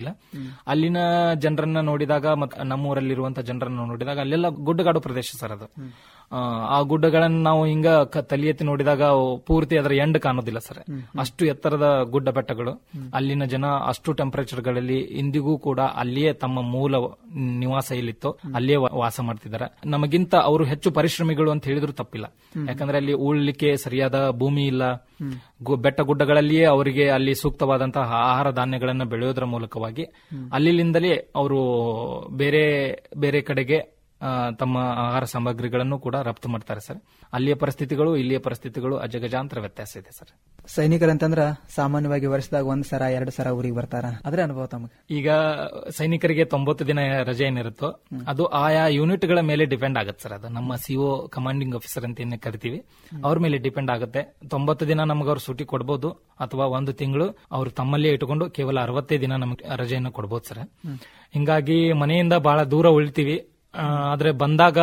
ಗೊತ್ತಿಲ್ಲ ಅಲ್ಲಿನ ಜನರನ್ನ ನೋಡಿದಾಗ ಮತ್ತು ನಮ್ಮೂರಲ್ಲಿರುವಂತ ಜನರನ್ನ ನೋಡಿದಾಗ ಅಲ್ಲೆಲ್ಲ ಗುಡ್ಡಗಾಡು ಪ್ರದೇಶ ಸರ್ ಅದು ಆ, ಆ ಗುಡ್ಡಗಳನ್ನ ನಾವು ಹಿಂಗ ಕ- ತಲೆ ಎತ್ತಿ ನೋಡಿದಾಗ ಅವು ಪೂರ್ತಿ ಅದರ ಎಂಡ್ ಕಾಣೋದಿಲ್ಲ ಸರ್ ಅಷ್ಟು ಎತ್ತರದ ಗುಡ್ಡ ಬೆಟ್ಟಗಳು ಅಲ್ಲಿನ ಜನ ಅಷ್ಟು ಟೆಂಪರೇಚರ್ಗಳಲ್ಲಿ ಇಂದಿಗೂ ಕೂಡ ಅಲ್ಲಿಯೇ ತಮ್ಮ ಮೂಲ ನಿವಾಸ ಎಲ್ಲಿತ್ತೋ ಅಲ್ಲಿಯೇ ವಾ- ವಾಸ ಮಾಡ್ತಿದ್ದಾರೆ ನಮಗಿಂತ ಅವರು ಹೆಚ್ಚು ಪರಿಶ್ರಮಿಗಳು ಅಂತ ಹೇಳಿದ್ರು ತಪ್ಪಿಲ್ಲ ಯಾಕಂದ್ರೆ ಅಲ್ಲಿ ಉಳ್ಲಿಕ್ಕೆ ಸರಿಯಾದ ಭೂಮಿ ಇಲ್ಲ ಗು- ಬೆಟ್ಟ ಗುಡ್ಡಗಳಲ್ಲಿಯೇ ಅವರಿಗೆ ಅಲ್ಲಿ ಸೂಕ್ತವಾದಂತಹ ಆಹಾರ ಧಾನ್ಯಗಳನ್ನ ಬೆಳೆಯೋದ್ರ ಮೂಲಕವಾಗಿ ಅಲ್ಲಿಂದಲೇ ಅವರು ಬೇರೆ ಬೇರೆ ಕಡೆಗೆ ಆ, ತಮ್ಮ ಆಹಾರ ಸಾಮಗ್ರಿಗಳನ್ನು ಕೂಡ ರಫ್ತು ಮಾಡ್ತಾರೆ ಸರ್ ಅಲ್ಲಿಯ ಪರಿಸ್ಥಿತಿಗಳು ಇಲ್ಲಿಯ ಪರಿಸ್ಥಿತಿಗಳು ಅಜಗಜಾಂತರ ವ್ಯತ್ಯಾಸ ಇದೆ ಸರ್ ಸೈನಿಕರಂತಂದ್ರ ಸಾಮಾನ್ಯವಾಗಿ ವರ್ಷದಾಗ ಒಂದ್ ಸರ ಎರಡ್ ಸರ ಊರಿಗೆ ಬರ್ತಾರ ಅದ್ರ ಅನುಭವ ತಮಗೆ ಈಗ ಸೈನಿಕರಿಗೆ ತೊಂಬತ್ತು ದಿನ ರಜೆ ಏನಿರುತ್ತೋ ಅದು ಆಯಾ ಯೂನಿಟ್ಗಳ ಮೇಲೆ ಡಿಪೆಂಡ್ ಆಗುತ್ತೆ ಸರ್ ಅದು ನಮ್ಮ ಸಿಒ ಕಮಾಂಡಿಂಗ್ ಆಫೀಸರ್ ಅಂತ ಏನ್ ಕರಿತೀವಿ ಅವ್ರ ಮೇಲೆ ಡಿಪೆಂಡ್ ಆಗುತ್ತೆ ತೊಂಬತ್ತು ದಿನ ನಮ್ಗೆ ಅವ್ರು ಸೂಟಿ ಕೊಡ್ಬೋದು ಅಥವಾ ಒಂದು ತಿಂಗಳು ಅವ್ರು ತಮ್ಮಲ್ಲೇ ಇಟ್ಕೊಂಡು ಕೇವಲ ಅರವತ್ತೇ ದಿನ ನಮ್ಗೆ ರಜೆಯನ್ನು ಕೊಡ್ಬೋದು ಸರ್ ಹಿಂಗಾಗಿ ಮನೆಯಿಂದ ಬಹಳ ದೂರ ಉಳಿತೀವಿ ಆ, ಆದ್ರೆ ಬಂದಾಗ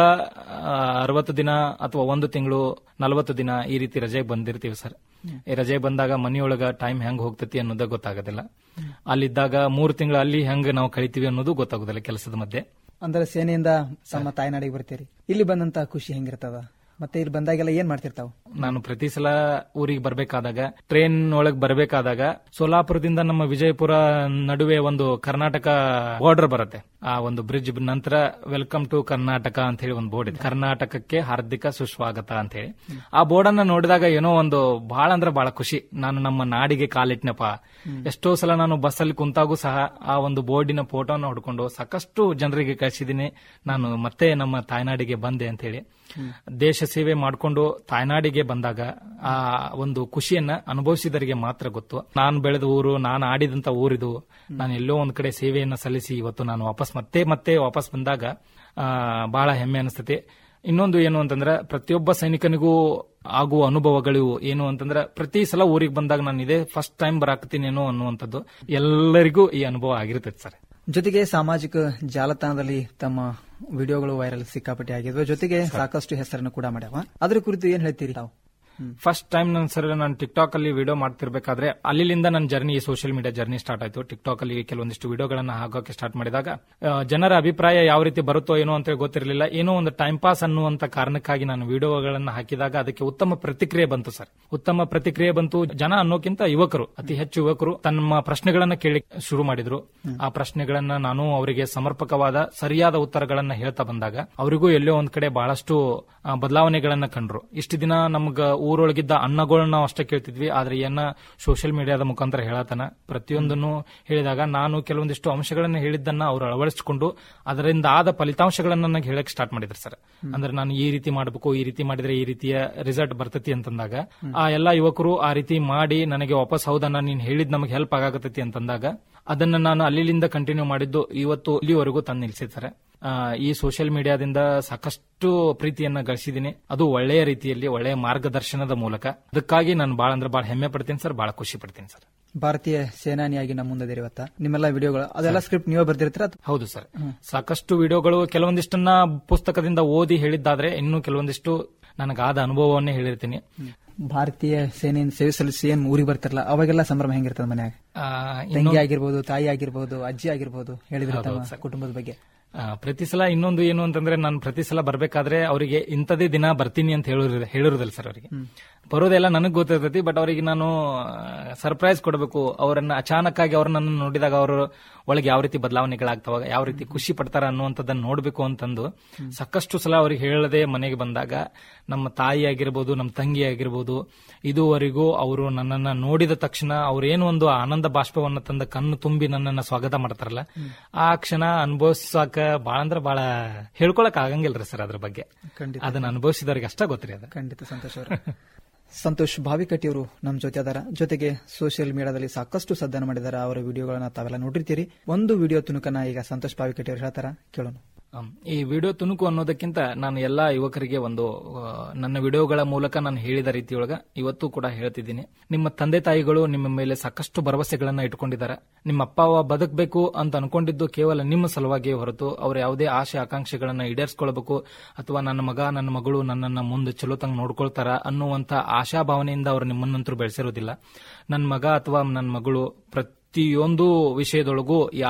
ಅರವತ್ತು ದಿನ ಅಥವಾ ಒಂದು ತಿಂಗಳು ನಲವತ್ತು ದಿನ ಈ ರೀತಿ ರಜೆಗೆ ಬಂದಿರ್ತೀವಿ ಸರ್ ಈ ರಜೆ ಬಂದಾಗ ಮನೆಯೊಳಗ ಟೈಮ್ ಹೆಂಗ್ ಹೋಗ್ತತಿ ಅನ್ನೋದೇ ಗೊತ್ತಾಗೋದಿಲ್ಲ ಅಲ್ಲಿದ್ದಾಗ ಮೂರು ತಿಂಗಳು ಅಲ್ಲಿ ಹೆಂಗ್ ನಾವು ಕಳಿತೀವಿ ಅನ್ನೋದು ಗೊತ್ತಾಗೋದಿಲ್ಲ ಕೆಲಸದ ಮಧ್ಯೆ ಅಂದ್ರೆ ಸೇನೆಯಿಂದ ತಮ್ಮ ತಾಯ್ನಾಡಿಗೆ ಬರ್ತೀರಿ ಇಲ್ಲಿ ಬಂದಂತ ಖುಷಿ ಹೆಂಗಿರ್ತದ ಮತ್ತೆ ಇಲ್ಲಿ ಬಂದಾಗೆಲ್ಲ ಏನ್ ಮಾಡ್ತಿರ್ತಾವ ನಾನು ಪ್ರತಿ ಸಲ ಊರಿಗೆ ಬರ್ಬೇಕಾದಾಗ ಟ್ರೈನ್ ಒಳಗ್ ಬರ್ಬೇಕಾದಾಗ ಸೋಲಾಪುರದಿಂದ ನಮ್ಮ ವಿಜಯಪುರ ನಡುವೆ ಒಂದು ಕರ್ನಾಟಕ ಬಾರ್ಡರ್ ಬರುತ್ತೆ ಆ ಒಂದು ಬ್ರಿಡ್ಜ್ ನಂತರ ವೆಲ್ಕಮ್ ಟು ಕರ್ನಾಟಕ ಅಂತ ಹೇಳಿ ಒಂದು ಬೋರ್ಡ್ ಇದೆ ಕರ್ನಾಟಕಕ್ಕೆ ಹಾರ್ದಿಕ ಸುಸ್ವಾಗತ ಅಂತ ಹೇಳಿ ಆ ಬೋರ್ಡ್ ಅನ್ನ ನೋಡಿದಾಗ ಏನೋ ಒಂದು ಬಹಳ ಅಂದ್ರೆ ಬಹಳ ಖುಷಿ ನಾನು ನಮ್ಮ ನಾಡಿಗೆ ಕಾಲಿಟ್ನಪ್ಪ ಎಷ್ಟೋ ಸಲ ನಾನು ಬಸ್ಸಲ್ಲಿ ಕುಂತಾಗೂ ಸಹ ಆ ಒಂದು ಬೋರ್ಡಿನ ಫೋಟೋನ ಹೊಡ್ಕೊಂಡು ಸಾಕಷ್ಟು ಜನರಿಗೆ ಕಳಿಸಿದ್ದೀನಿ ನಾನು ಮತ್ತೆ ನಮ್ಮ ತಾಯ್ನಾಡಿಗೆ ಬಂದೆ ಅಂತ ಹೇಳಿ ದೇಶ ಸೇವೆ ಮಾಡಿಕೊಂಡು ತಾಯ್ನಾಡಿಗೆ ಬಂದಾಗ ಆ ಒಂದು ಖುಷಿಯನ್ನ ಅನುಭವಿಸಿದರಿಗೆ ಮಾತ್ರ ಗೊತ್ತು ನಾನು ಬೆಳೆದ ಊರು ನಾನು ಆಡಿದಂತ ಊರಿದು ನಾನು ಎಲ್ಲೋ ಒಂದ್ ಕಡೆ ಸೇವೆಯನ್ನ ಸಲ್ಲಿಸಿ ಇವತ್ತು ನಾನು ವಾಪಸ್ ಮತ್ತೆ ಮತ್ತೆ ವಾಪಸ್ ಬಂದಾಗ ಆ, ಬಹಳ ಹೆಮ್ಮೆ ಅನಿಸ್ತದೆ ಇನ್ನೊಂದು ಏನು ಅಂತಂದ್ರೆ ಪ್ರತಿಯೊಬ್ಬ ಸೈನಿಕನಿಗೂ ಆಗುವ ಅನುಭವಗಳು ಏನು ಅಂತಂದ್ರೆ ಪ್ರತಿ ಸಲ ಊರಿಗೆ ಬಂದಾಗ ನಾನು ಇದೇ ಫಸ್ಟ್ ಟೈಮ್ ಬರಾಕತ್ತೀನೇನೋ ಅನ್ನುವಂಥದ್ದು ಎಲ್ಲರಿಗೂ ಈ ಅನುಭವ ಆಗಿರ್ತೈತೆ ಸರ್ ಜೊತೆಗೆ ಸಾಮಾಜಿಕ ಜಾಲತಾಣದಲ್ಲಿ ತಮ್ಮ ವಿಡಿಯೋಗಳು ವೈರಲ್ ಸಿಕ್ಕಾಪಟ್ಟೆ ಆಗಿದ್ವು ಜೊತೆಗೆ ಸಾಕಷ್ಟು ಹೆಸರನ್ನು ಕೂಡ ಮಾಡ್ಯಾವ ಅದ್ರ ಕುರಿತು ಏನ್ ಹೇಳ್ತೀರಿ ತಾವು ಫಸ್ಟ್ ಟೈಮ್ ನನ್ನ ಸರ್ ನಾನು ಟಿಕ್ ಟಾಕ್ ಅಲ್ಲಿ ವಿಡಿಯೋ ಮಾಡ್ತಿರ್ಬೇಕಾದ್ರೆ ಅಲ್ಲಿಂದ ನನ್ನ journey social media journey start ಆಯ್ತು ಟಿಕ್ ಟಾಕ್ ಅಲ್ಲಿ ಕೆಲವೊಂದಿಷ್ಟು ವಿಡಿಯೋಗಳನ್ನ ಹಾಕೋಕೆ ಸ್ಟಾರ್ಟ್ ಮಾಡಿದಾಗ ಆ, ಜನರ ಅಭಿಪ್ರಾಯ ಯಾವ ರೀತಿ ಬರುತ್ತೋ ಏನೋ ಅಂತ ಗೊತ್ತಿರಲಿಲ್ಲ ಏನೋ ಒಂದು ಟೈಮ್ ಪಾಸ್ ಅನ್ನುವಂತ ಕಾರಣಕ್ಕಾಗಿ ನಾನು ವಿಡಿಯೋಗಳನ್ನ ಹಾಕಿದಾಗ ಅದಕ್ಕೆ ಉತ್ತಮ ಪ್ರತಿಕ್ರಿಯೆ ಬಂತು ಸರ್ ಉತ್ತಮ ಪ್ರತಿಕ್ರಿಯೆ ಬಂತು ಜನ ಅನ್ನೋಕ್ಕಿಂತ ಯುವಕರು ಅತಿ ಹೆಚ್ಚು ಯುವಕರು ತಮ್ಮ ಪ್ರಶ್ನೆಗಳನ್ನ ಕೇಳಿ ಶುರು ಮಾಡಿದ್ರು ಆ ಪ್ರಶ್ನೆಗಳನ್ನ ನಾನು ಅವರಿಗೆ ಸಮರ್ಪಕವಾದ ಸರಿಯಾದ ಉತ್ತರಗಳನ್ನ ಹೇಳ್ತಾ ಬಂದಾಗ ಅವರಿಗೂ ಎಲ್ಲೋ ಒಂದ್ ಕಡೆ ಬಹಳಷ್ಟು ಆ, ಬದಲಾವಣೆಗಳನ್ನ ಕಂಡ್ರು ಇಷ್ಟು ದಿನ ನಮ್ಗ ಊರೊಳಗಿದ್ದ ಅನ್ನಗಳನ್ನ ನಾವು ಅಷ್ಟೇ ಕೇಳ್ತಿದ್ವಿ ಆದ್ರೆ ಏನ ಸೋಷಿಯಲ್ ಮೀಡಿಯಾದ ಮುಖಾಂತರ ಹೇಳತನ ಪ್ರತಿಯೊಂದನ್ನು ಹೇಳಿದಾಗ ನಾನು ಕೆಲವೊಂದಿಷ್ಟು ಅಂಶಗಳನ್ನ ಹೇಳಿದ್ದನ್ನ ಅವರು ಅಳವಡಿಸಿಕೊಂಡು ಅದರಿಂದ ಆದ ಫಲಿತಾಂಶಗಳನ್ನ ನನಗೆ ಹೇಳಕ್ ಸ್ಟಾರ್ಟ್ ಮಾಡಿದ್ರು ಸರ್ ಅಂದ್ರೆ ನಾನು ಈ ರೀತಿ ಮಾಡಬೇಕು ಈ ರೀತಿ ಮಾಡಿದ್ರೆ ಈ ರೀತಿಯ ರಿಸಲ್ಟ್ ಬರ್ತತಿ ಅಂತಂದಾಗ ಆ ಎಲ್ಲಾ ಯುವಕರು ಆ ರೀತಿ ಮಾಡಿ ನನಗೆ ವಾಪಸ್ ಹೌದನ್ನ ನೀನ್ ಹೇಳಿದ್ ನಮಗೆ ಹೆಲ್ಪ್ ಆಗಾಕತ್ತೈತಿ ಅಂತಂದಾಗ ಅದನ್ನ ನಾನು ಅಲ್ಲಿಂದ ಕಂಟಿನ್ಯೂ ಮಾಡಿದ್ದು ಇವತ್ತು ಇಲ್ಲಿವರೆಗೂ ತಂದು ನಿಲ್ಸಿದ್ದಾರೆ ಆ, ಈ ಸೋಷಿಯಲ್ ಮೀಡಿಯಾದಿಂದ ಸಾಕಷ್ಟು ಪ್ರೀತಿಯನ್ನ ಗಳಿಸಿದ್ದೀನಿ ಅದು ಒಳ್ಳೆಯ ರೀತಿಯಲ್ಲಿ ಒಳ್ಳೆಯ ಮಾರ್ಗದರ್ಶನದ ಮೂಲಕ ಅದಕ್ಕಾಗಿ ನಾನು ಬಹಳ ಅಂದ್ರೆ ಬಹಳ ಹೆಮ್ಮೆ ಪಡ್ತೀನಿ ಸರ್ ಬಹಳ ಖುಷಿ ಪಡ್ತೀನಿ ಸರ್ ಭಾರತೀಯ ಸೇನಾನಿಯಾಗಿ ನಮ್ಮ ಮುಂದೆ ಇವತ್ತ ನಿಮ್ಮೆಲ್ಲ ವಿಡಿಯೋಗಳು ಅದೆಲ್ಲ ಸ್ಕ್ರಿಪ್ಟ್ ನೀವೇ ಬರ್ದಿರ್ತೀರ ಅಥವಾ ಹೌದು ಸರ್ ಸಾಕಷ್ಟು ವಿಡಿಯೋಗಳು ಕೆಲವೊಂದಿಷ್ಟನ್ನ ಪುಸ್ತಕದಿಂದ ಓದಿ ಹೇಳಿದ್ದಾದ್ರೆ ಇನ್ನು ಕೆಲವೊಂದಿಷ್ಟು ನನಗಾದ ಅನುಭವವನ್ನೇ ಹೇಳಿರ್ತೀನಿ ಭಾರತೀಯ ಸೇನೆಯಿಂದ ಸೇವೆ ಸಲ್ಲಿಸಿ ಏನ್ ಊರಿಗೆ ಬರ್ತಿರಲ್ಲ ಅವಾಗೆಲ್ಲ ಸಂಭ್ರಮ ಹೆಂಗಿರ್ತದ ಮನ್ಯಾಗ ಆ, ತಂಗಿ ಆಗಿರ್ಬೋದು ತಾಯಿ ಆಗಿರ್ಬೋದು ಅಜ್ಜಿ ಆಗಿರ್ಬೋದು ಹೇಳಿದ್ರೆ ತಮ್ಮ ಕುಟುಂಬದ ಬಗ್ಗೆ ಆ, ಪ್ರತಿ ಸಲ ಇನ್ನೊಂದು ಏನು ಅಂತಂದ್ರೆ ನಾನು ಪ್ರತಿ ಸಲ ಬರ್ಬೇಕಾದ್ರೆ ಅವರಿಗೆ ಇಂಥದೇ ದಿನ ಬರ್ತೀನಿ ಅಂತ ಹೇಳೋದಿಲ್ಲ ಹೇಳಿರೋದಿಲ್ಲ ಸರ್ ಅವರಿಗೆ ಬರೋದೆಲ್ಲ ನನಗೆ ಗೊತ್ತಿರ್ತೈತಿ ಬಟ್ ಅವರಿಗೆ ನಾನು ಸರ್ಪ್ರೈಸ್ ಕೊಡಬೇಕು ಅವರನ್ನ ಅಚಾನಕ್ ಆಗಿ ಅವ್ರನ್ನ ನೋಡಿದಾಗ ಅವರು ಒಳಗೆ ಯಾವ ರೀತಿ ಬದಲಾವಣೆಗಳಾಗ್ತಾವ ಯಾವ ರೀತಿ ಖುಷಿ ಪಡ್ತಾರ ಅನ್ನುವಂಥದ್ದನ್ನ ನೋಡಬೇಕು ಅಂತಂದು ಸಾಕಷ್ಟು ಸಲ ಅವ್ರಿಗೆ ಹೇಳದೆ ಮನೆಗೆ ಬಂದಾಗ ನಮ್ಮ ತಾಯಿ ಆಗಿರ್ಬೋದು ನಮ್ಮ ತಂಗಿ ಆಗಿರ್ಬೋದು ಇದುವರೆಗೂ ಅವರು ನನ್ನನ್ನ ನೋಡಿದ ತಕ್ಷಣ ಅವ್ರೇನು ಒಂದು ಆನಂದ ಬಾಷ್ಪವನ್ನ ತಂದ ಕಣ್ಣು ತುಂಬಿ ನನ್ನನ್ನ ಸ್ವಾಗತ ಮಾಡ್ತಾರಲ್ಲ ಆ ಕ್ಷಣ ಅನುಭವಿಸಾಕ ಬಾಳ ಅಂದ್ರ ಬಾಳ ಹೇಳ್ಕೊಳಕ್ ಆಗಂಗಿಲ್ರಿ ಸರ್ ಅದ್ರ ಬಗ್ಗೆ ಖಂಡಿತ ಅದನ್ನ ಅನುಭವಿಸಿದವ್ರಿಗೆ ಅಷ್ಟ ಗೊತ್ತ್ರಿ ಅದ ಖಂಡಿತ ಸಂತೋಷ್ ಅವರು ಸಂತೋಷ್ ಭಾವಿಕಟ್ಟಿ ಅವರು ನಮ್ಮ ಜೊತೆ ಅದಾರ ಜೊತೆಗೆ ಸೋಷಿಯಲ್ ಮೀಡಿಯಾದಲ್ಲಿ ಸಾಕಷ್ಟು ಸದ್ದನ ಮಾಡಿದಾರ ಅವರ ವಿಡಿಯೋಗಳನ್ನ ತಾವೆಲ್ಲ ನೋಡಿರ್ತೀರಿ ಒಂದು ವಿಡಿಯೋ ತುಣುಕನ ಈಗ ಸಂತೋಷ್ ಭಾವಿಕಟ್ಟಿ ಅವರು ಹೇಳ್ತಾರ ಕೇಳೋಣ ಹ್ಮ್. ಈ ವಿಡಿಯೋ ತುಣುಕು ಅನ್ನೋದಕ್ಕಿಂತ ನಾನು ಎಲ್ಲಾ ಯುವಕರಿಗೆ ಒಂದು ಆ, ನನ್ನ ವಿಡಿಯೋಗಳ ಮೂಲಕ ನಾನು ಹೇಳಿದ ರೀತಿಯೊಳಗ ಇವತ್ತು ಕೂಡ ಹೇಳ್ತಿದ್ದೀನಿ ನಿಮ್ಮ ತಂದೆ ತಾಯಿಗಳು ನಿಮ್ಮ ಮೇಲೆ ಸಾಕಷ್ಟು ಭರವಸೆಗಳನ್ನ ಇಟ್ಕೊಂಡಿದ್ದಾರೆ ನಿಮ್ಮ ಅಪ್ಪ ಅವ್ವ ಬದುಕಬೇಕು ಅಂತ ಅನ್ಕೊಂಡಿದ್ದು ಕೇವಲ ನಿಮ್ಮ ಸಲುವಾಗಿ ಹೊರತು ಅವ್ರ ಯಾವುದೇ ಆಶೆ ಆಕಾಂಕ್ಷೆಗಳನ್ನ ಈಡೇರಿಸಿಕೊಳ್ಬೇಕು ಅಥವಾ ನನ್ನ ಮಗ ನನ್ನ ಮಗಳು ನನ್ನನ್ನ ಮುಂದೆ ಚಲೋ ತಂಗ ನೋಡ್ಕೊಳ್ತಾರ ಅನ್ನುವಂತ ಆಶಾಭಾವನೆಯಿಂದ ಅವರು ನಿಮ್ಮನ್ನಂತರೂ ಬೆಳೆಸಿರೋದಿಲ್ಲ ನನ್ನ ಮಗ ಅಥವಾ ನನ್ನ ಮಗಳು ಪ್ರತಿಯೊಂದು ವಿಷಯದೊಳಗೂ